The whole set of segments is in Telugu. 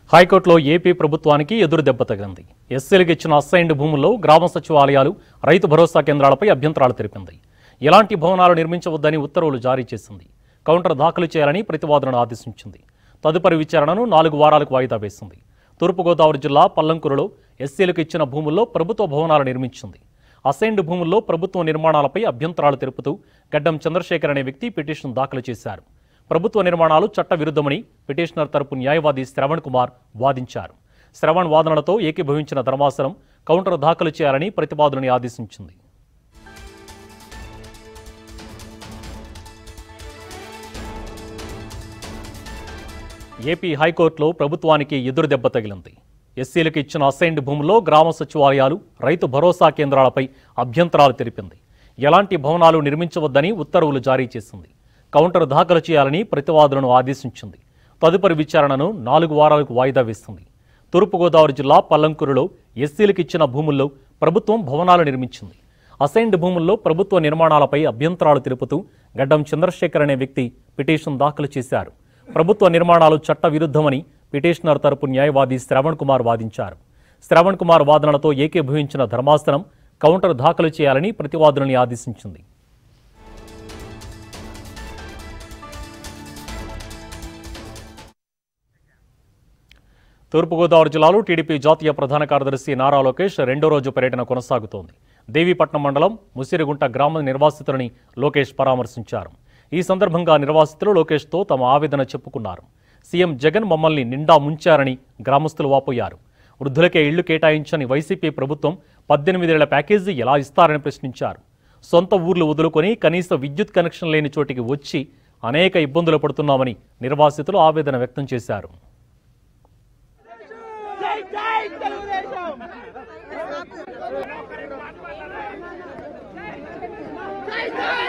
హైకోర్టులో ఏపీ ప్రభుత్వానికి ఎదురు దెబ్బ తగిలింది ఎస్సీలకు ఇచ్చిన అసైన్డ్ భూముల్లో గ్రామ సచివాలయాలు రైతు భరోసా కేంద్రాలపై అభ్యంతరాలు తెలిపింది ఎలాంటి భవనాలు నిర్మించవద్దని ఉత్తర్వులు జారీ చేసింది కౌంటర్ దాఖలు చేయాలని ప్రతివాదులను ఆదేశించింది తదుపరి విచారణను నాలుగు వారాలకు వాయిదా వేసింది తూర్పుగోదావరి జిల్లా పల్లంకూరులో ఎస్సీలకు ఇచ్చిన భూముల్లో ప్రభుత్వ భవనాలు నిర్మించింది అసైన్డ్ భూముల్లో ప్రభుత్వ నిర్మాణాలపై అభ్యంతరాలు తెలుపుతూ గడ్డం చంద్రశేఖర్ అనే వ్యక్తి పిటిషన్ దాఖలు చేశారు ప్రభుత్వ నిర్మాణాలు చట్ట విరుద్ధమని పిటిషనర్ తరపు న్యాయవాది శ్రవణ్ కుమార్ వాదించారు శ్రవణ్ వాదనలతో ఏకీభవించిన ధర్మాసనం కౌంటర్ దాఖలు చేయాలని ప్రతిపాదనని ఆదేశించింది ఏపీ హైకోర్టులో ప్రభుత్వానికి ఎదురు దెబ్బ తగిలింది ఎస్సీలకు ఇచ్చిన అసైన్డ్ భూముల్లో గ్రామ సచివాలయాలు రైతు భరోసా కేంద్రాలపై అభ్యంతరాలు తెలిపింది ఎలాంటి భవనాలు నిర్మించవద్దని ఉత్తర్వులు జారీ చేసింది కౌంటర్ దాఖలు చేయాలని ప్రతివాదులను ఆదేశించింది తదుపరి విచారణను నాలుగు వారాలకు వాయిదా వేస్తుంది తూర్పుగోదావరి జిల్లా పల్లంకూరులో ఎస్సీలకు ఇచ్చిన భూముల్లో ప్రభుత్వం భవనాలు నిర్మించింది అసైన్డ్ భూముల్లో ప్రభుత్వ నిర్మాణాలపై అభ్యంతరాలు తెలుపుతూ గడ్డం చంద్రశేఖర్ అనే వ్యక్తి పిటిషన్ దాఖలు చేశారు ప్రభుత్వ నిర్మాణాలు చట్ట విరుద్ధమని పిటిషనర్ తరపు న్యాయవాది శ్రవణ్ కుమార్ వాదించారు శ్రవణ్ కుమార్ వాదనలతో ఏకీభవించిన ధర్మాసనం కౌంటర్ దాఖలు చేయాలని ప్రతివాదులని ఆదేశించింది తూర్పుగోదావరి జిల్లాలో టీడీపీ జాతీయ ప్రధాన కార్యదర్శి నారా లోకేష్ రెండో రోజు పర్యటన కొనసాగుతోంది దేవీపట్నం మండలం ముసిరిగుంట గ్రామ నిర్వాసితులని లోకేష్ పరామర్శించారు ఈ సందర్భంగా నిర్వాసితులు లోకేష్తో తమ ఆవేదన చెప్పుకున్నారు సీఎం జగన్ మమ్మల్ని నిండా ముంచారని గ్రామస్తులు వాపోయారు వృద్ధులకే ఇళ్లు కేటాయించని వైసీపీ ప్రభుత్వం పద్దెనిమిదేళ్ల ప్యాకేజీ ఎలా ఇస్తారని ప్రశ్నించారు సొంత ఊర్లు వదులుకొని కనీస విద్యుత్ కనెక్షన్ లేని చోటికి వచ్చి అనేక ఇబ్బందులు పడుతున్నామని నిర్వాసితులు ఆవేదన వ్యక్తం చేశారు జై జై తెలుగుదేశం జై జై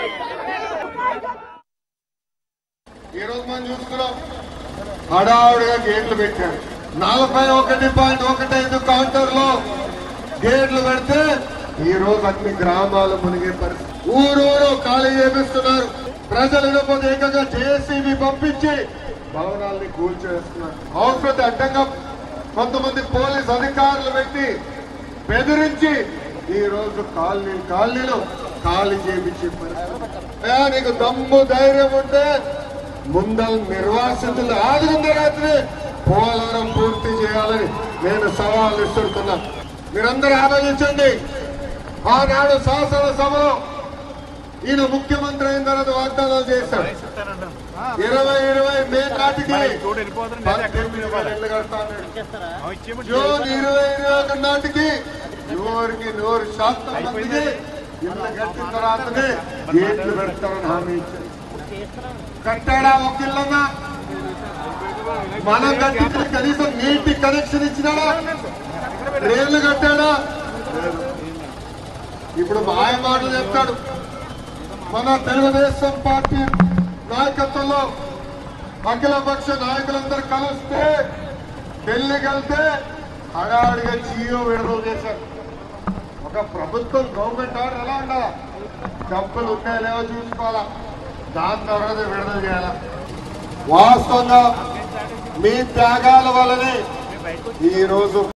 ఈ రోజు మనం చూస్తున్నాం హడావుడిగా గేట్లు పెట్టారు నలభై ఒకటి పాయింట్ ఒకటి ఐదు కౌంటర్ లో గేట్లు పెడితే ఈ రోజు అన్ని గ్రామాలు మునిగే పరిస్థితి ఊరూరు ఖాళీ చేపిస్తున్నారు ప్రజలు ఇవ్వకపోతే ఏకంగా జేసీబీ పంపించి భవనాల్ని కూల్చేస్తున్నారు అవసరం అడ్డంగా కొంతమంది పోలీస్ అధికారులు పెట్టి బెదిరించి ఈ రోజు కాలనీలు కాలనీలు ఖాళీ చేపించే పరిస్థితి ఏ, నీకు దమ్ము ధైర్యం ఉంటే ముందల నిర్వాసితులు ఆదుకున్న రాత్రి పోలవరం పూర్తి చేయాలని నేను సవాల్ ఇస్తున్నా మీరందరూ ఆలోచించండి ఆనాడు శాసనసభలో ఈయన ముఖ్యమంత్రి అయిన తర్వాత వాగ్దానాలు చేశాడు ఇరవై ఇరవై మే నాటికి పద్దెనిమిది వేల ఇళ్ళు కడతాను జూన్ ఇరవై ఇరవై ఒకటి నాటికి నూరుకి నూరు శాతం మందికి ఇళ్ళు కట్టిన తర్వాతనే గేట్లు పెడతారని హామీ ఇచ్చారు కట్టాడా ఒక ఇల్లన్నా మనం కట్టించిన కనీసం నీటి కనెక్షన్ ఇచ్చినాడా రేళ్లు కట్టాడా లేదు. ఇప్పుడు మాయ మాటలు చెప్తాడు మన తెలుగుదేశం పార్టీ నాయకత్వంలో అఖిలపక్ష నాయకులందరూ కలిస్తే ఢిల్లీకి వెళ్తే హడాడిగా జియో విడుదల చేశారు ఒక ప్రభుత్వం గవర్నమెంట్ ఆర్డర్ ఎలా ఉండాలా డబ్బులు ఉన్నాయో లేవో చూసుకోవాలా దాని తర్వాత విడుదల చేయాలా వాస్తవంగా మీ త్యాగాల వల్లనే ఈ రోజు